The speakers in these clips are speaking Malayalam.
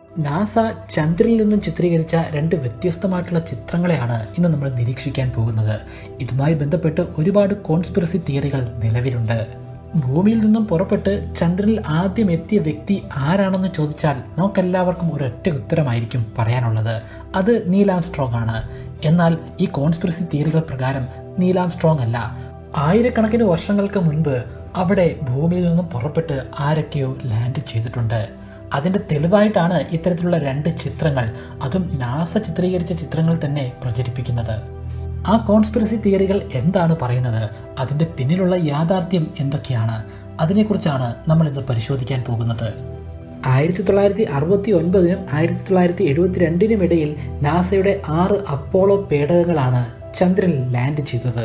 നാസ ചന്ദ്രനിൽ നിന്നും ചിത്രീകരിച്ച രണ്ട് വ്യത്യസ്തമായിട്ടുള്ള ചിത്രങ്ങളെയാണ് ഇന്ന് നമ്മൾ നിരീക്ഷിക്കാൻ പോകുന്നത് ഇതുമായി ബന്ധപ്പെട്ട് ഒരുപാട് കോൺസ്പിറസി തിയറികൾ നിലവിലുണ്ട് ഭൂമിയിൽ നിന്നും പുറപ്പെട്ട് ചന്ദ്രനിൽ ആദ്യം എത്തിയ വ്യക്തി ആരാണെന്ന് ചോദിച്ചാൽ നമുക്കെല്ലാവർക്കും ഒരൊറ്റ ഉത്തരമായിരിക്കും പറയാനുള്ളത് അത് നീലാം സ്ട്രോങ് ആണ് എന്നാൽ ഈ കോൺസ്പിറസി തിയറികൾ പ്രകാരം നീലാം സ്ട്രോങ് അല്ല ആയിരക്കണക്കിന് വർഷങ്ങൾക്ക് മുൻപ് അവിടെ ഭൂമിയിൽ നിന്നും പുറപ്പെട്ട് ആരൊക്കെയോ ലാൻഡ് ചെയ്തിട്ടുണ്ട് അതിന്റെ തെളിവായിട്ടാണ് ഇത്തരത്തിലുള്ള രണ്ട് ചിത്രങ്ങൾ അതും നാസ ചിത്രീകരിച്ച ചിത്രങ്ങൾ തന്നെ പ്രചരിപ്പിക്കുന്നത് ആ കോൺസ്പിറസി തിയറികൾ എന്താണ് പറയുന്നത് അതിന്റെ പിന്നിലുള്ള യാഥാർത്ഥ്യം എന്തൊക്കെയാണ് അതിനെക്കുറിച്ചാണ് നമ്മൾ ഇന്ന് പരിശോധിക്കാൻ പോകുന്നത് ആയിരത്തി തൊള്ളായിരത്തി അറുപത്തി ഒൻപതിനും ആയിരത്തി തൊള്ളായിരത്തി എഴുപത്തിരണ്ടിനും ഇടയിൽ നാസയുടെ ആറ് അപ്പോളോ പേടകങ്ങളാണ് ചന്ദ്രനിൽ ലാൻഡ് ചെയ്തത്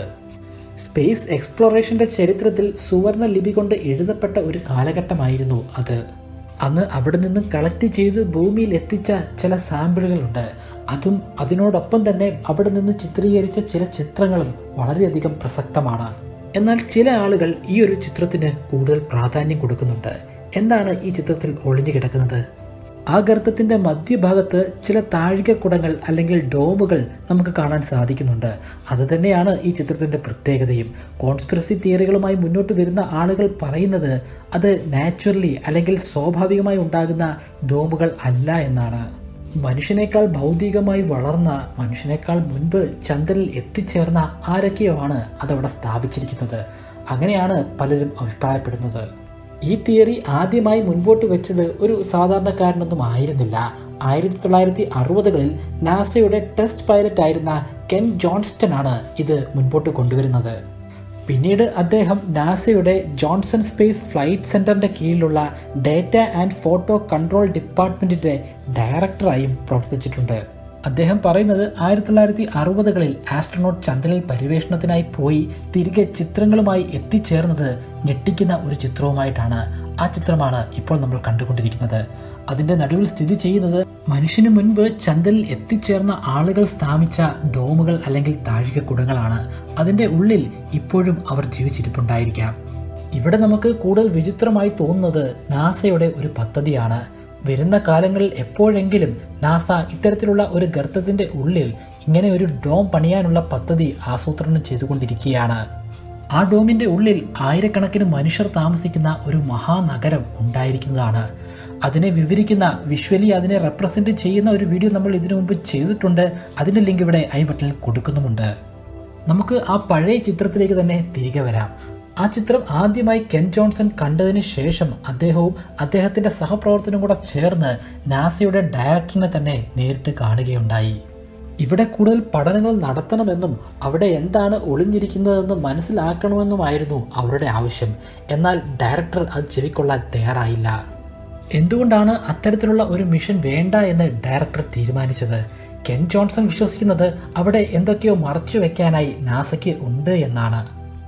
സ്പേസ് എക്സ്പ്ലോറേഷന്റെ ചരിത്രത്തിൽ സുവർണ ലിപി കൊണ്ട് എഴുതപ്പെട്ട ഒരു കാലഘട്ടമായിരുന്നു അത് അന്ന് അവിടെ നിന്ന് കളക്ട് ചെയ്ത് ഭൂമിയിൽ എത്തിച്ച ചില സാമ്പിളുകളുണ്ട് അതും അതിനോടൊപ്പം തന്നെ അവിടെ നിന്ന് ചിത്രീകരിച്ച ചില ചിത്രങ്ങളും വളരെയധികം പ്രസക്തമാണ് എന്നാൽ ചില ആളുകൾ ഈ ഒരു ചിത്രത്തിന് കൂടുതൽ പ്രാധാന്യം കൊടുക്കുന്നുണ്ട് എന്താണ് ഈ ചിത്രത്തിൽ ഒളിഞ്ഞു കിടക്കുന്നത് ആ ഗർത്തത്തിന്റെ മധ്യഭാഗത്ത് ചില താഴികക്കുടങ്ങൾ അല്ലെങ്കിൽ ഡോമുകൾ നമുക്ക് കാണാൻ സാധിക്കുന്നുണ്ട് അതുതന്നെയാണ് ഈ ചിത്രത്തിന്റെ പ്രത്യേകതയും കോൺസ്പിറസി തിയറികളുമായി മുന്നോട്ട് വരുന്ന ആളുകൾ പറയുന്നത് അത് നാച്ചുറലി അല്ലെങ്കിൽ സ്വാഭാവികമായി ഉണ്ടാകുന്ന ഡോമുകൾ അല്ല എന്നാണ് മനുഷ്യനേക്കാൾ ഭൗതികമായി വളർന്ന മനുഷ്യനേക്കാൾ മുൻപ് ചന്ദ്രനിൽ എത്തിച്ചേർന്ന ആരൊക്കെയോ ആണ് അതവിടെ സ്ഥാപിച്ചിരിക്കുന്നത് അങ്ങനെയാണ് പലരും അഭിപ്രായപ്പെടുന്നത് ഈ തിയറി ആദ്യമായി മുൻപോട്ട് വെച്ചത് ഒരു സാധാരണക്കാരനൊന്നും ആയിരുന്നില്ല ആയിരത്തി തൊള്ളായിരത്തി അറുപതുകളിൽ നാസയുടെ ടെസ്റ്റ് പൈലറ്റ് ആയിരുന്ന കെൻ ജോൺസ്റ്റൺ ആണ് ഇത് മുൻപോട്ട് കൊണ്ടുവരുന്നത് പിന്നീട് അദ്ദേഹം നാസയുടെ ജോൺസൺ സ്പേസ് ഫ്ലൈറ്റ് സെന്ററിന്റെ കീഴിലുള്ള ഡേറ്റ ആൻഡ് ഫോട്ടോ കൺട്രോൾ ഡിപ്പാർട്ട്മെന്റിന്റെ ഡയറക്ടറായും പ്രവർത്തിച്ചിട്ടുണ്ട് അദ്ദേഹം പറയുന്നത് ആയിരത്തി തൊള്ളായിരത്തി അറുപതുകളിൽ ആസ്ട്രോനോട്ട് ചന്ദ്രനിൽ പര്യവേഷണത്തിനായി പോയി തിരികെ ചിത്രങ്ങളുമായി എത്തിച്ചേർന്നത് ഞെട്ടിക്കുന്ന ഒരു ചിത്രവുമായിട്ടാണ് ആ ചിത്രമാണ് ഇപ്പോൾ നമ്മൾ കണ്ടുകൊണ്ടിരിക്കുന്നത് അതിന്റെ നടുവിൽ സ്ഥിതി ചെയ്യുന്നത് മനുഷ്യന് മുൻപ് ചന്ദ്രനിൽ എത്തിച്ചേർന്ന ആളുകൾ സ്ഥാപിച്ച ഡോമുകൾ അല്ലെങ്കിൽ താഴികക്കുടങ്ങളാണ് അതിന്റെ ഉള്ളിൽ ഇപ്പോഴും അവർ ജീവിച്ചിരിപ്പുണ്ടായിരിക്കാം ഇവിടെ നമുക്ക് കൂടുതൽ വിചിത്രമായി തോന്നുന്നത് നാസയുടെ ഒരു പദ്ധതിയാണ് വരുന്ന കാലങ്ങളിൽ എപ്പോഴെങ്കിലും നാസ ഇത്തരത്തിലുള്ള ഒരു ഗർത്തത്തിന്റെ ഉള്ളിൽ ഇങ്ങനെ ഒരു ഡോം പണിയാനുള്ള പദ്ധതി ആസൂത്രണം ചെയ്തുകൊണ്ടിരിക്കുകയാണ് ആ ഡോമിന്റെ ഉള്ളിൽ ആയിരക്കണക്കിന് മനുഷ്യർ താമസിക്കുന്ന ഒരു മഹാനഗരം ഉണ്ടായിരിക്കുന്നതാണ് അതിനെ വിവരിക്കുന്ന വിഷ്വലി അതിനെ റെപ്രസെന്റ് ചെയ്യുന്ന ഒരു വീഡിയോ നമ്മൾ ഇതിനു മുമ്പ് ചെയ്തിട്ടുണ്ട് അതിന്റെ ലിങ്ക് ഇവിടെ ഐ ബട്ടണിൽ കൊടുക്കുന്നുമുണ്ട് നമുക്ക് ആ പഴയ ചിത്രത്തിലേക്ക് തന്നെ തിരികെ വരാം ആ ചിത്രം ആദ്യമായി കെൻ ജോൺസൺ കണ്ടതിന് ശേഷം അദ്ദേഹവും അദ്ദേഹത്തിന്റെ സഹപ്രവർത്തനം കൂടെ ചേർന്ന് നാസയുടെ ഡയറക്ടറിനെ തന്നെ നേരിട്ട് കാണുകയുണ്ടായി ഇവിടെ കൂടുതൽ പഠനങ്ങൾ നടത്തണമെന്നും അവിടെ എന്താണ് ഒളിഞ്ഞിരിക്കുന്നതെന്ന് മനസ്സിലാക്കണമെന്നുമായിരുന്നു അവരുടെ ആവശ്യം എന്നാൽ ഡയറക്ടർ അത് ചെവിക്കൊള്ളാൻ തയ്യാറായില്ല എന്തുകൊണ്ടാണ് അത്തരത്തിലുള്ള ഒരു മിഷൻ വേണ്ട എന്ന് ഡയറക്ടർ തീരുമാനിച്ചത് കെൻ ജോൺസൺ വിശ്വസിക്കുന്നത് അവിടെ എന്തൊക്കെയോ മറച്ചു വെക്കാനായി നാസയ്ക്ക് ഉണ്ട് എന്നാണ്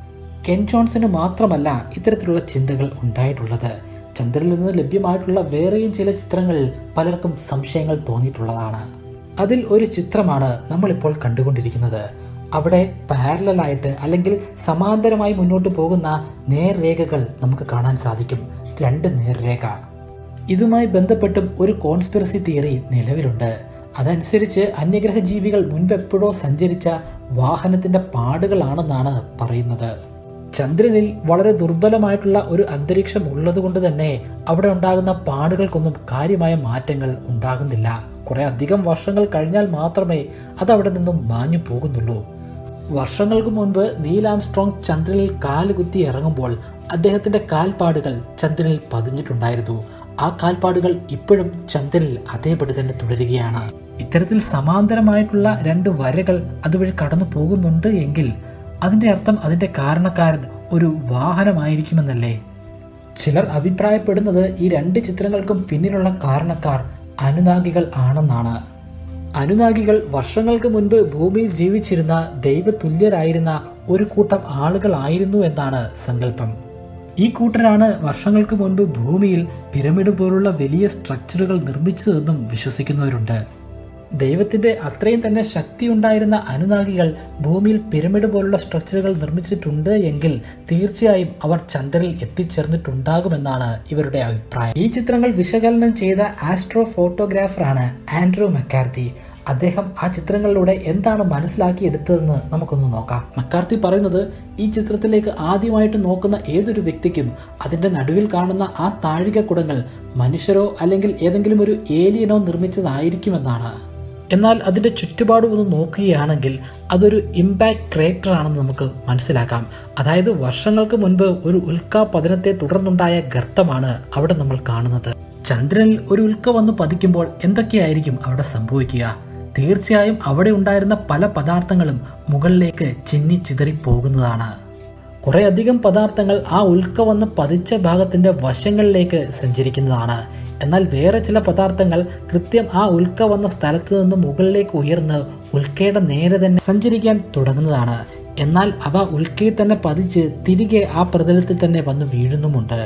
കെൻ ജോൺസന് മാത്രമല്ല ഇത്തരത്തിലുള്ള ചിന്തകൾ ഉണ്ടായിട്ടുള്ളത് ചന്ദ്രനിൽ നിന്ന് ലഭ്യമായിട്ടുള്ള വേറെയും ചില ചിത്രങ്ങളിൽ പലർക്കും സംശയങ്ങൾ തോന്നിയിട്ടുള്ളതാണ് അതിൽ ഒരു ചിത്രമാണ് നമ്മളിപ്പോൾ കണ്ടുകൊണ്ടിരിക്കുന്നത് അവിടെ പാരലായിട്ട് അല്ലെങ്കിൽ സമാന്തരമായി മുന്നോട്ട് പോകുന്ന നേർരേഖകൾ നമുക്ക് കാണാൻ സാധിക്കും രണ്ട് നേർരേഖ ഇതുമായി ബന്ധപ്പെട്ടും ഒരു കോൺസ്പിറസി തിയറി നിലവിലുണ്ട് അതനുസരിച്ച് അന്യഗ്രഹ ജീവികൾ മുൻപെപ്പോഴോ സഞ്ചരിച്ച വാഹനത്തിന്റെ പാടുകളാണെന്നാണ് പറയുന്നത് ചന്ദ്രനിൽ വളരെ ദുർബലമായിട്ടുള്ള ഒരു അന്തരീക്ഷം ഉള്ളതുകൊണ്ട് തന്നെ അവിടെ ഉണ്ടാകുന്ന പാടുകൾക്കൊന്നും കാര്യമായ മാറ്റങ്ങൾ ഉണ്ടാകുന്നില്ല കുറെ അധികം വർഷങ്ങൾ കഴിഞ്ഞാൽ മാത്രമേ അത് അവിടെ നിന്നും മാഞ്ഞു പോകുന്നുള്ളൂ വർഷങ്ങൾക്ക് മുൻപ് നീൽ ആംസ്ട്രോങ് ചന്ദ്രനിൽ കാലുകുത്തി ഇറങ്ങുമ്പോൾ അദ്ദേഹത്തിന്റെ കാൽപ്പാടുകൾ ചന്ദ്രനിൽ പതിഞ്ഞിട്ടുണ്ടായിരുന്നു ആ കാൽപ്പാടുകൾ ഇപ്പോഴും ചന്ദ്രനിൽ അതേപടി തന്നെ തുടരുകയാണ് ഇത്തരത്തിൽ സമാന്തരമായിട്ടുള്ള രണ്ട് വരകൾ അതുവഴി കടന്നു പോകുന്നുണ്ട് എങ്കിൽ അതിന്റെ അർത്ഥം അതിന്റെ കാരണക്കാരൻ ഒരു വാഹനമായിരിക്കുമെന്നല്ലേ ചിലർ അഭിപ്രായപ്പെടുന്നത് ഈ രണ്ട് ചിത്രങ്ങൾക്കും പിന്നിലുള്ള കാരണക്കാർ അനുനാഗികൾ ആണെന്നാണ് അനുനാഗികൾ വർഷങ്ങൾക്ക് മുൻപ് ഭൂമിയിൽ ജീവിച്ചിരുന്ന ദൈവതുല്യരായിരുന്ന ഒരു കൂട്ടം ആളുകളായിരുന്നു എന്നാണ് സങ്കല്പം ഈ കൂട്ടരാണ് വർഷങ്ങൾക്ക് മുൻപ് ഭൂമിയിൽ പിരമിഡ് പോലുള്ള വലിയ സ്ട്രക്ചറുകൾ നിർമ്മിച്ചതെന്നും വിശ്വസിക്കുന്നവരുണ്ട് ദൈവത്തിന്റെ അത്രയും തന്നെ ശക്തി ഉണ്ടായിരുന്ന അനുനാഗികൾ ഭൂമിയിൽ പിരമിഡ് പോലുള്ള സ്ട്രക്ചറുകൾ നിർമ്മിച്ചിട്ടുണ്ട് എങ്കിൽ തീർച്ചയായും അവർ ചന്ദ്രനിൽ എത്തിച്ചേർന്നിട്ടുണ്ടാകുമെന്നാണ് ഇവരുടെ അഭിപ്രായം ഈ ചിത്രങ്ങൾ വിശകലനം ചെയ്ത ആസ്ട്രോ ഫോട്ടോഗ്രാഫറാണ് ആൻഡ്രൂ മക്കാർത്തി അദ്ദേഹം ആ ചിത്രങ്ങളിലൂടെ എന്താണ് മനസ്സിലാക്കിയെടുത്തതെന്ന് നമുക്കൊന്ന് നോക്കാം മക്കാർത്തി പറയുന്നത് ഈ ചിത്രത്തിലേക്ക് ആദ്യമായിട്ട് നോക്കുന്ന ഏതൊരു വ്യക്തിക്കും അതിന്റെ നടുവിൽ കാണുന്ന ആ താഴികക്കുടങ്ങൾ മനുഷ്യരോ അല്ലെങ്കിൽ ഏതെങ്കിലും ഒരു ഏലിയനോ നിർമ്മിച്ചതായിരിക്കുമെന്നാണ് എന്നാൽ അതിന്റെ ചുറ്റുപാടും ഒന്ന് നോക്കുകയാണെങ്കിൽ അതൊരു ഇമ്പാക്ട് ക്രേറ്റർ ആണെന്ന് നമുക്ക് മനസ്സിലാക്കാം അതായത് വർഷങ്ങൾക്ക് മുൻപ് ഒരു ഉൽക്കാപതനത്തെ തുടർന്നുണ്ടായ ഗർത്തമാണ് അവിടെ നമ്മൾ കാണുന്നത് ചന്ദ്രനിൽ ഒരു ഉൽക്ക വന്ന് പതിക്കുമ്പോൾ എന്തൊക്കെയായിരിക്കും അവിടെ സംഭവിക്കുക തീർച്ചയായും അവിടെ ഉണ്ടായിരുന്ന പല പദാർത്ഥങ്ങളും മുകളിലേക്ക് ചിന്നി ചിതറി പോകുന്നതാണ് കുറെ അധികം പദാർത്ഥങ്ങൾ ആ ഉൽക്ക വന്ന് പതിച്ച ഭാഗത്തിന്റെ വശങ്ങളിലേക്ക് സഞ്ചരിക്കുന്നതാണ് എന്നാൽ വേറെ ചില പദാർത്ഥങ്ങൾ കൃത്യം ആ ഉൽക്ക വന്ന സ്ഥലത്ത് നിന്ന് മുകളിലേക്ക് ഉയർന്ന് ഉൽക്കയുടെ നേരെ തന്നെ സഞ്ചരിക്കാൻ തുടങ്ങുന്നതാണ് എന്നാൽ അവ ഉൽക്കയിൽ തന്നെ പതിച്ച് തിരികെ ആ പ്രതലത്തിൽ തന്നെ വന്ന് വീഴുന്നുമുണ്ട്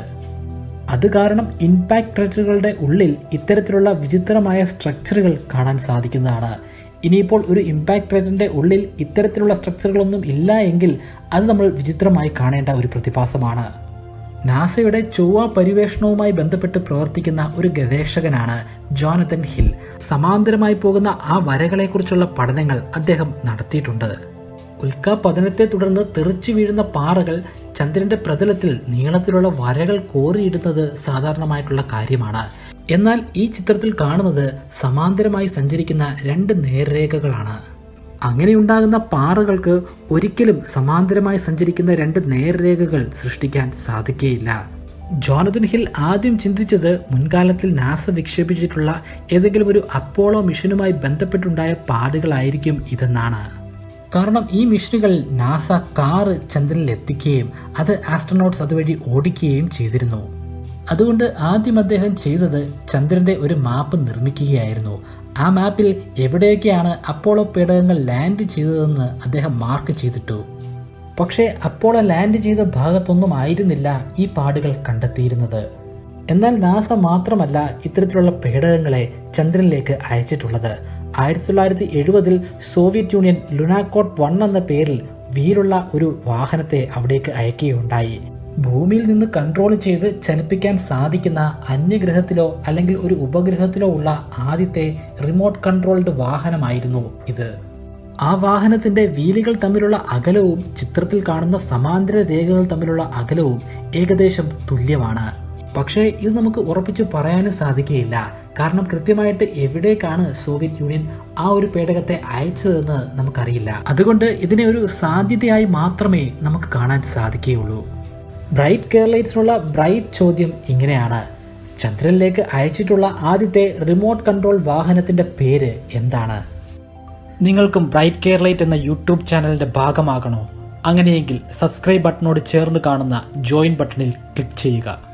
അത് കാരണം ഇമ്പാക്ട് ക്രേറ്ററുകളുടെ ഉള്ളിൽ ഇത്തരത്തിലുള്ള വിചിത്രമായ സ്ട്രക്ചറുകൾ കാണാൻ സാധിക്കുന്നതാണ് ഇനിയിപ്പോൾ ഒരു ഇമ്പാക്ട് ക്രേറ്ററിന്റെ ഉള്ളിൽ ഇത്തരത്തിലുള്ള സ്ട്രക്ചറുകളൊന്നും ഇല്ല എങ്കിൽ അത് നമ്മൾ വിചിത്രമായി കാണേണ്ട ഒരു പ്രതിഭാസമാണ് നാസയുടെ ചൊവ്വ പരിവേഷണവുമായി ബന്ധപ്പെട്ട് പ്രവർത്തിക്കുന്ന ഒരു ഗവേഷകനാണ് ജോനത്തൻ ഹിൽ സമാന്തരമായി പോകുന്ന ആ വരകളെക്കുറിച്ചുള്ള പഠനങ്ങൾ അദ്ദേഹം നടത്തിയിട്ടുണ്ട് ഉൽക്കാപതനത്തെ തുടർന്ന് തെറിച്ചു വീഴുന്ന പാറകൾ ചന്ദ്രന്റെ പ്രതലത്തിൽ നീളത്തിലുള്ള വരകൾ കോറിയിടുന്നത് സാധാരണമായിട്ടുള്ള കാര്യമാണ് എന്നാൽ ഈ ചിത്രത്തിൽ കാണുന്നത് സമാന്തരമായി സഞ്ചരിക്കുന്ന രണ്ട് നേർരേഖകളാണ് അങ്ങനെയുണ്ടാകുന്ന പാറകൾക്ക് ഒരിക്കലും സമാന്തരമായി സഞ്ചരിക്കുന്ന രണ്ട് നേർരേഖകൾ സൃഷ്ടിക്കാൻ സാധിക്കുകയില്ല ജോനതൻ ഹിൽ ആദ്യം ചിന്തിച്ചത് മുൻകാലത്തിൽ നാസ വിക്ഷേപിച്ചിട്ടുള്ള ഏതെങ്കിലും ഒരു അപ്പോളോ മിഷനുമായി ബന്ധപ്പെട്ടുണ്ടായ പാടുകളായിരിക്കും ഇതെന്നാണ് കാരണം ഈ മിഷനുകൾ നാസ കാറ് ചന്ദ്രനിൽ എത്തിക്കുകയും അത് ആസ്ട്രോനോട്ട്സ് അതുവഴി ഓടിക്കുകയും ചെയ്തിരുന്നു അതുകൊണ്ട് ആദ്യം അദ്ദേഹം ചെയ്തത് ചന്ദ്രന്റെ ഒരു മാപ്പ് നിർമ്മിക്കുകയായിരുന്നു ആ മാപ്പിൽ എവിടെയൊക്കെയാണ് അപ്പോളോ പേടകങ്ങൾ ലാൻഡ് ചെയ്തതെന്ന് അദ്ദേഹം മാർക്ക് ചെയ്തിട്ടു പക്ഷേ അപ്പോളോ ലാൻഡ് ചെയ്ത ഭാഗത്തൊന്നും ആയിരുന്നില്ല ഈ പാടുകൾ കണ്ടെത്തിയിരുന്നത് എന്നാൽ നാസ മാത്രമല്ല ഇത്തരത്തിലുള്ള പേടകങ്ങളെ ചന്ദ്രനിലേക്ക് അയച്ചിട്ടുള്ളത് ആയിരത്തി തൊള്ളായിരത്തി എഴുപതിൽ സോവിയറ്റ് യൂണിയൻ ലുനാക്കോട്ട് വൺ എന്ന പേരിൽ വീലുള്ള ഒരു വാഹനത്തെ അവിടേക്ക് അയക്കുകയുണ്ടായി ഭൂമിയിൽ നിന്ന് കൺട്രോൾ ചെയ്ത് ചലിപ്പിക്കാൻ സാധിക്കുന്ന അന്യഗ്രഹത്തിലോ അല്ലെങ്കിൽ ഒരു ഉപഗ്രഹത്തിലോ ഉള്ള ആദ്യത്തെ റിമോട്ട് കൺട്രോൾഡ് വാഹനമായിരുന്നു ഇത് ആ വാഹനത്തിന്റെ വീലുകൾ തമ്മിലുള്ള അകലവും ചിത്രത്തിൽ കാണുന്ന സമാന്തര രേഖകൾ തമ്മിലുള്ള അകലവും ഏകദേശം തുല്യമാണ് പക്ഷേ ഇത് നമുക്ക് ഉറപ്പിച്ച് പറയാനും സാധിക്കുകയില്ല കാരണം കൃത്യമായിട്ട് എവിടേക്കാണ് സോവിയറ്റ് യൂണിയൻ ആ ഒരു പേടകത്തെ അയച്ചതെന്ന് നമുക്കറിയില്ല അതുകൊണ്ട് ഇതിനെ ഒരു സാധ്യതയായി മാത്രമേ നമുക്ക് കാണാൻ സാധിക്കുകയുള്ളൂ ബ്രൈറ്റ് കേരളൈറ്റ്സിനുള്ള ബ്രൈറ്റ് ചോദ്യം ഇങ്ങനെയാണ് ചന്ദ്രനിലേക്ക് അയച്ചിട്ടുള്ള ആദ്യത്തെ റിമോട്ട് കൺട്രോൾ വാഹനത്തിന്റെ പേര് എന്താണ് നിങ്ങൾക്കും ബ്രൈറ്റ് കേരളൈറ്റ് എന്ന യൂട്യൂബ് ചാനലിന്റെ ഭാഗമാകണോ അങ്ങനെയെങ്കിൽ സബ്സ്ക്രൈബ് ബട്ടണോട് ചേർന്ന് കാണുന്ന ജോയിൻ ബട്ടണിൽ ക്ലിക്ക് ചെയ്യുക